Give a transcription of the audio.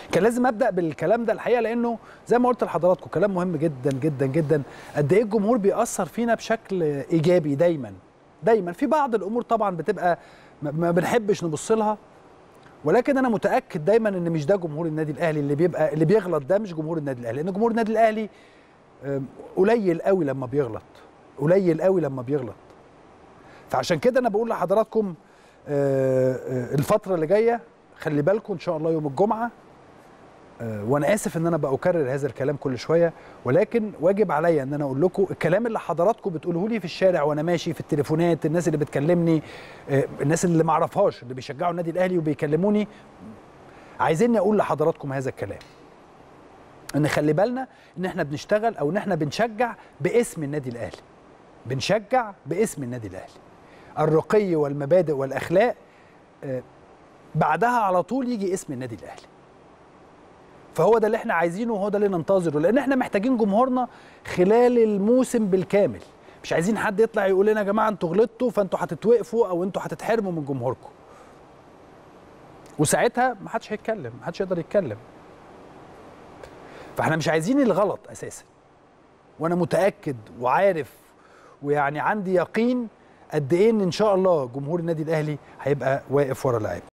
كان لازم ابدا بالكلام ده الحقيقه لانه زي ما قلت لحضراتكم كلام مهم جدا جدا جدا قد ايه الجمهور بيأثر فينا بشكل ايجابي دايما دايما في بعض الامور طبعا بتبقى ما- ما بنحبش نبص لها ولكن انا متاكد دايما ان مش ده جمهور النادي الاهلي اللي بيبقى اللي بيغلط ده مش جمهور النادي الاهلي لان جمهور النادي الاهلي آم، قليل قوي لما بيغلط قليل قوي لما بيغلط فعشان كده انا بقول لحضراتكم آه، آه، الفتره اللي جايه خلي بالكم ان شاء الله يوم الجمعه آه، وانا اسف ان انا بكرر هذا الكلام كل شويه ولكن واجب عليا ان انا اقول لكم الكلام اللي حضراتكم بتقوله لي في الشارع وانا ماشي في التليفونات الناس اللي بتكلمني آه، الناس اللي ما اعرفهاش اللي بيشجعوا النادي الاهلي وبيكلموني عايزيني اقول لحضراتكم هذا الكلام ان خلي بالنا ان احنا بنشتغل او ان احنا بنشجع باسم النادي الاهلي بنشجع باسم النادي الاهلي الرقي والمبادئ والاخلاق آه، بعدها على طول يجي اسم النادي الاهلي فهو ده اللي احنا عايزينه وهو ده اللي ننتظره لان احنا محتاجين جمهورنا خلال الموسم بالكامل مش عايزين حد يطلع يقول لنا يا جماعه انتوا غلطتوا فانتوا هتتوقفوا او انتوا هتتحرموا من جمهوركم وساعتها ما حدش هيتكلم ما حدش يقدر يتكلم فاحنا مش عايزين الغلط اساسا وانا متاكد وعارف ويعني عندي يقين قد ايه ان ان شاء الله جمهور النادي الاهلي هيبقى واقف ورا لاعب